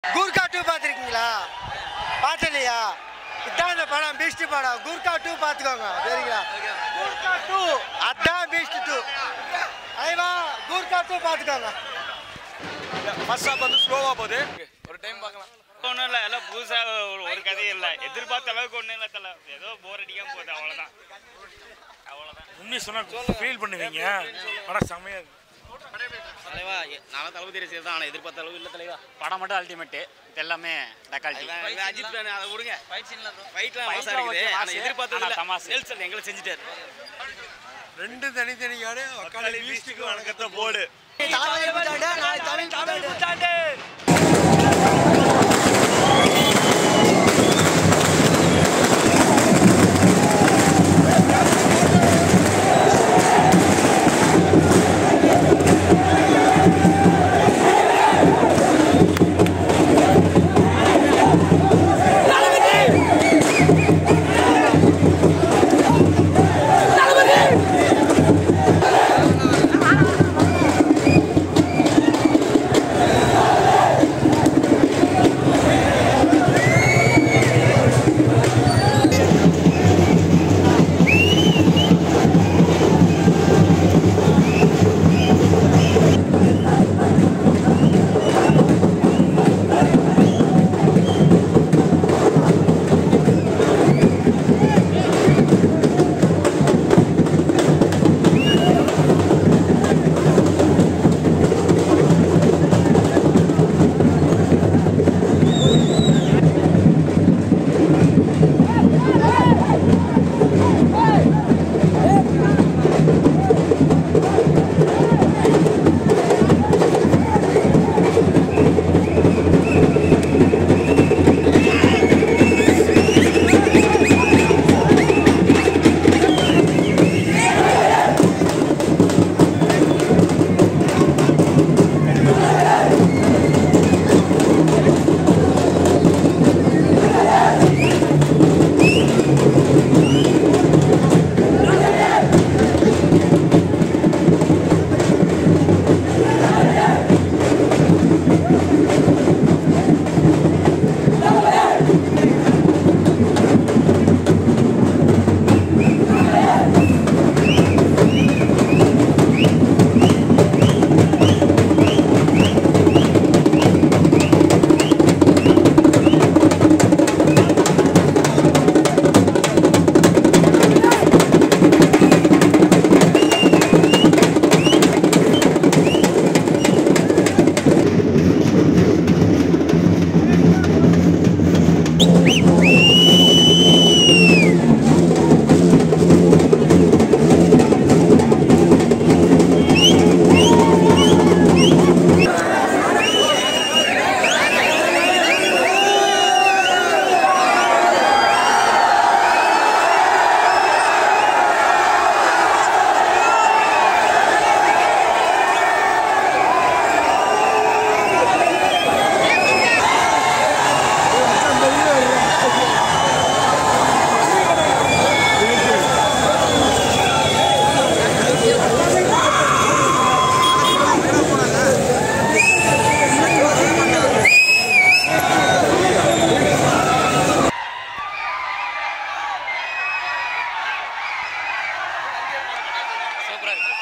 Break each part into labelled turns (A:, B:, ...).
A: Gurkha two பார்த்துருக்கீங்களா பார்த்தலையா இதான் இந்த படம் பீஸ்ட் படம் கூர்கா டூ பார்த்துக்கோங்க சரிங்களா கூர்கா டூ அதான் பீஸ்ட் டூ ஐவா கூர்கா டூ பார்த்துக்கோங்க
B: ஃபர்ஸ்ட் ஹாஃப் வந்து ஸ்லோவாக போகுது ஒரு டைம் பார்க்கலாம்
C: ஒன்றும் இல்லை எல்லாம் புதுசாக ஒரு கதையும் இல்லை எதிர்பார்த்த அளவுக்கு ஒன்றும் இல்லை தலை ஏதோ போர் அடிக்காம போகுது அவ்வளோதான் அவ்வளோதான்
D: உண்மையை சொன்னா ஃபீல் பண்ணுவீங்க படம் செம்மையா இருக்கு
E: தலைவா நான் தளபதி ரசிகர் தான் ஆனால் எதிர்பார்த்த அளவு இல்லை தலைவா
C: படம் மட்டும் அல்டிமேட்டு இது எல்லாமே டக்கால்ட்டி
E: இவன் அஜித் ஃபேன் அதை விடுங்க ஃபைட்லாம்
C: Fight
E: மாசா
C: எல்லாம்
E: இருக்குது
C: okay,
E: ஆனால்
C: மாசு.
E: எதிர்பார்த்தது
C: ஆனா
E: இல்லை
C: தமாசு.
E: நெல்சன் எங்களை செஞ்சுட்டாரு
B: ரெண்டு தனித்தனியான அக்காளி பீஸ்டுக்கு வணக்கத்தை போடு
A: தமிழ் புத்தாண்டு
E: சூப்பராக இருக்கு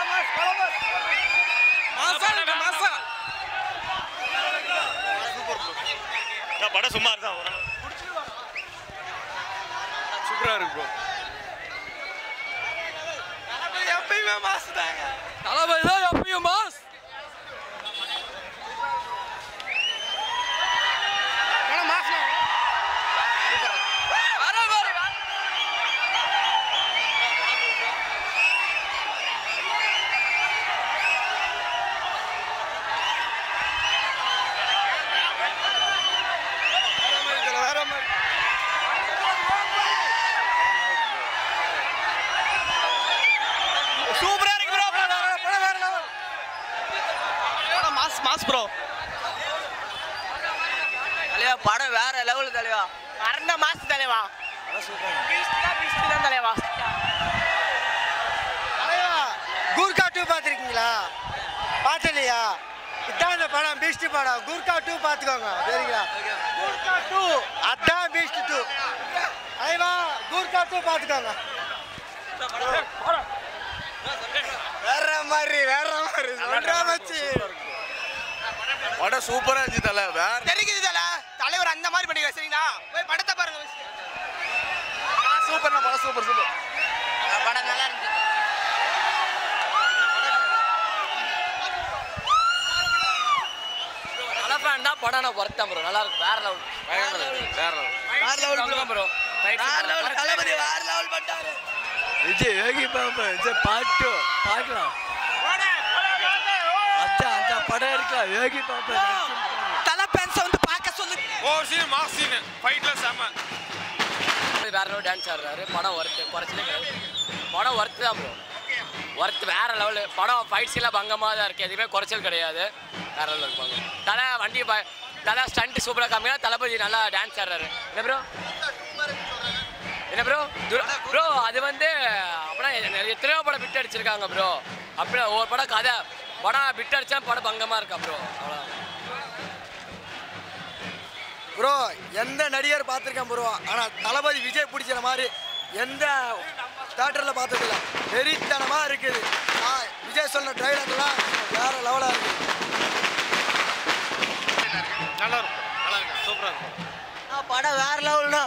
C: படம் சும்மா தான்
B: சூப்பராக இருக்கு ப்ரோ எப்பயுமே மாசு தாங்க தளபதி தான் எப்பயும் மாஸ் வேற மாதிரி
E: சூப்பராக இருக்கு ப்ரோ
B: படம் வேற level.
E: மாஸ் மாஸ் ப்ரோ தலைவா படம் வேற லெவல் தலைவா
A: மறந்த மாசு தலைவா தலைவா தலைவா கூர்கா டூ பார்த்துருக்கீங்களா பார்த்தலையா இதான் இந்த படம் பீஸ்ட் படம் குர்கா டூ பார்த்துக்கோங்க சரிங்களா குர்கா டூ அதான் பீஸ்ட் டூ ஐவா குர்கா டூ பார்த்துக்கோங்க வேற மாதிரி வேற மாதிரி சொல்றா மச்சி
B: படம் சூப்பரா இருந்துச்சு தல வேற
E: தெரிக்குது தல தலைவர் அந்த மாதிரி பண்ணிக்க சரிங்களா போய் படத்தை பாருங்க
B: சூப்பர்ண்ணா படம் சூப்பர் சூப்பர்
E: படம் நல்லா இருந்துச்சு
F: நல்ல ஃபேன் தான் படம் நான் ஒர்த்தேன் ப்ரோ நல்லா இருக்கு வேற லெவல்
B: வேற
F: வேற லெவல் ப்ரோ வேற லெவல் தளபதி
E: வேற லெவல் பண்ணிட்டாரு
A: விஜய் யோகி பாபா விஜய் பாட்டு பார்க்கலாம் அதான் அந்த படம் இருக்கா யோகி பாபா
E: தல பென்ஸ் வந்து பார்க்க சொல்லு
B: ஓவர் சீன் மாஸ் சீன் ஃபைட்ல செம்ம
F: வேற லெவல் டான்ஸ் ஆடுறாரு படம் ஒர்த்து குறைச்சலே கிடையாது படம் ஒர்த்து தான் ப்ரோ ஒர்த்து வேற லெவலு படம் ஃபைட் சீலாம் பங்கமாக தான் இருக்குது எதுவுமே குறைச்சல் கிடையாது வேற லெவல் இருப்பாங்க தலை வண்டி ப தலை ஸ்டண்ட் சூப்பராக காமிக்கிறா தளபதி நல்லா டான்ஸ் ஆடுறாரு என்ன ப்ரோ என்ன ப்ரோ ப்ரோ அது வந்து அப்படின்னா எ- எத்தனையோ படம் பிட் அடிச்சிருக்காங்க ப்ரோ அப்படின்னா ஒவ்வொரு படம் கதை படம் பிட் அடிச்சா படம் பங்கமாக இருக்கா ப்ரோ அவ்வளோ
A: ப்ரோ எந்த நடிகர் பார்த்துருக்கேன் ப்ரோ ஆனால் தளபதி விஜய் பிடிக்கிற மாதிரி எந்த தேட்டரில் பார்த்ததில்ல வெறித்தனமாக இருக்குது ஆ, விஜய் சொன்ன ட்ரைலர்லாம் வேற லெவலாக இருக்குது
B: நல்லா இருக்கும் நல்லா இருக்கும் சூப்பரா இருக்கும்
A: படம் வேற லெவல்னா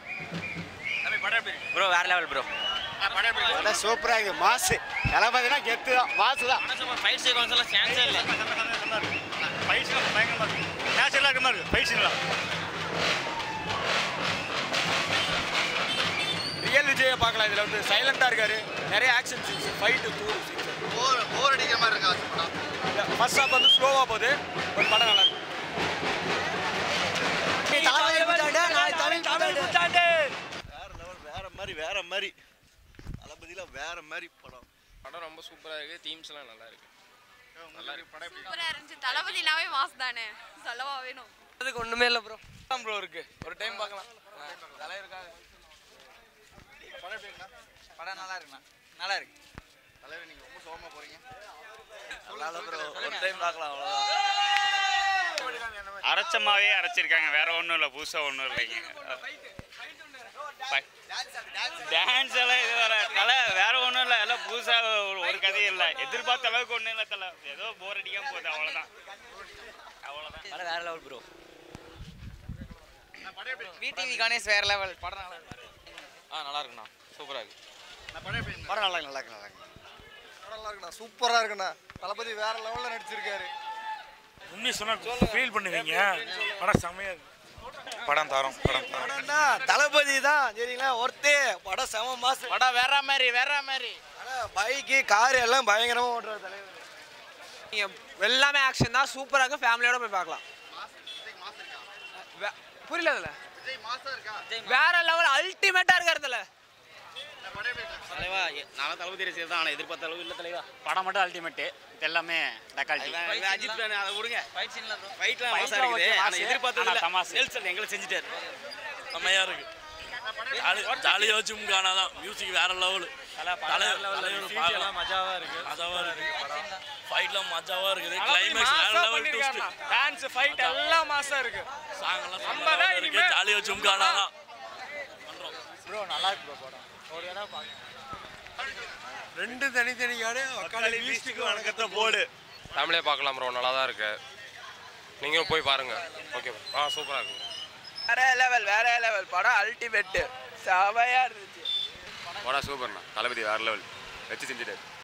E: ப்ரோ வேற லெவல் ப்ரோ
A: படம் சூப்பராக இருக்குது மாசு தளபதினா கெத்து தான் மாசு தான்
E: ஃபைட் சீக்வன்ஸ் எல்லாம் சான்ஸே இல்லை
C: பைசன் பயங்கரமா இருக்கு நேச்சுரலாக இருக்க மாதிரி இருக்கு பைசன்லாம்
B: ரியல் விஜயை பார்க்கலாம் இதுல வந்து சைலண்டா இருக்காரு நிறைய ஆக்ஷன் சீன்ஸ் ஃபைட்டு தூர் சீன்ஸ்
G: போர் போர் அடிக்கிற மாதிரி இருக்கா படம்
B: ஃபர்ஸ்ட் ஹாஃப் வந்து ஸ்லோவா போகுது பட் படம் நல்லா இருக்கு
A: தளபதி புத்தாண்டு நாளைக்கு தமிழ் புத்தாண்டு
G: வேற லெவல் வேற மாதிரி வேற மாதிரி தளபதியில வேற மாதிரி படம்
B: படம் ரொம்ப சூப்பரா இருக்கு தீம்ஸ்லாம் நல்லா இருக்கு நல்லா இருக்கு படம்
H: சூப்பரா இருந்துச்சு தளபதினாவே மாஸ் தானே சொல்லவா வேணும்
F: அதுக்கு ஒன்றுமே இல்லை ப்ரோ
B: ப்ரோ இருக்கு ஒரு டைம் பார்க்கலாம் தலைவருக்காக
E: படம் நல்லா இருக்குண்ணா நல்லா இருக்கு
G: தலைவர் நீங்க ரொம்ப சோகமா போறீங்க
B: ஒரு டைம் பார்க்கலாம் அவ்வளவுதான்
C: அரைச்சமாவே அரைச்சிருக்காங்க வேற ஒன்றும் இல்லை புதுசாக ஒன்றும் இல்லைங்க டான்ஸ் எல்லாம் இது வேற தலை வேற ஒன்றும் இல்லை எல்லாம் புதுசாக ஒரு கதையும் இல்லை எதிர்பார்த்த அளவுக்கு ஒன்றும் இல்லை தலை ஏதோ போர் அடிக்காம போகுது அவ்வளோதான் அவ்வளோதான்
F: படம் வேற லெவல் ப்ரோ
E: விடிவி கணேஷ் வேற லெவல் படம் நல்லா இருக்கு
B: ஆ நல்லா இருக்குண்ணா சூப்பரா இருக்கு
G: படம் நல்லா இருக்கு நல்லா இருக்கு நல்லா இருக்கு
A: படம் நல்லா இருக்குண்ணா சூப்பராக இருக்குண்ணா தளபதி வேற லெவலில் நடிச்சிருக்காரு
D: உண்மையை சொன்னா ஃபீல் பண்ணுவீங்க படம் செம்மையா இருக்கு
B: படம் தரோம் படம் தரோம்
A: படம்னா தளபதி தான் சரிங்களா ஒருத்தே படம் செம மாசம்
E: படம் வேற மாதிரி வேற மாதிரி
A: பைக்கு கார் எல்லாம் பயங்கரமாக ஓட்டுறாரு தலைவர்
I: எல்லாமே ஆக்ஷன் தான் சூப்பராக இருக்கு ஃபேமிலியோட போய் பார்க்கலாம் வே- புரியல அதுல
G: விஜய் மாசா இருக்கா
I: வேற லெவல் அல்டிமேட்டா இருக்காருல
E: தலைவா நான் தளபதி ரசிகர் தான் ஆனால் எதிர்பார்த்த அளவு இல்லை தலைவா
C: படம் மட்டும் அல்டிமேட்டு இது எல்லாமே டக்கால்ட்டி
E: இவன் இவன் அஜித் fan, அதை விடுங்க
F: ஃபைட் சீன்லாம் ப்ரோ
E: ஃபைட்லாம்
C: Fight
E: மாசா
C: எல்லாம்
E: இருக்குது
C: okay,
E: ஆனால்
C: மாசு.
E: எதிர்பார்த்தது
C: ஆனா
E: இல்லை
C: தமாசு.
E: நெல்சன் எங்களை செஞ்சுட்டாரு
J: செம்மையா இருக்கு ஜாலியாக வச்சு முக்கானா தான் மியூசிக் வேற லெவல் மஜாவா இருக்கு மஜாவா இருக்கு ஃபைட்லாம் மஜாவா இருக்குது கிளைமேக்ஸ் வேற லெவல் ட்விஸ்ட்
I: டான்ஸ் ஃபைட் எல்லாம் மாசா இருக்கு
J: சாங் எல்லாம்
I: நம்ம
J: செம்ம
I: தான்
J: level இருக்கு
I: இனிமே-
J: ஜாலியாக வச்சு முக்கானா தான்
A: ரெண்டு தனித்தனி காடு உக்காளி பீஸ்டுக்கு வணக்கத்தை போடு
B: ஃபேமிலியாக பார்க்கலாம் ப்ரோ நல்லா தான் இருக்கு நீங்களும் போய் பாருங்க ஓகே ஆ சூப்பராக இருக்கு
I: வேற லெவல் வேற லெவல் படம் அல்டிமேட் செமையா இருந்துச்சு
B: படம் சூப்பர்ண்ணா தளபதி வேற லெவல் வச்சு செஞ்சுட்டாரு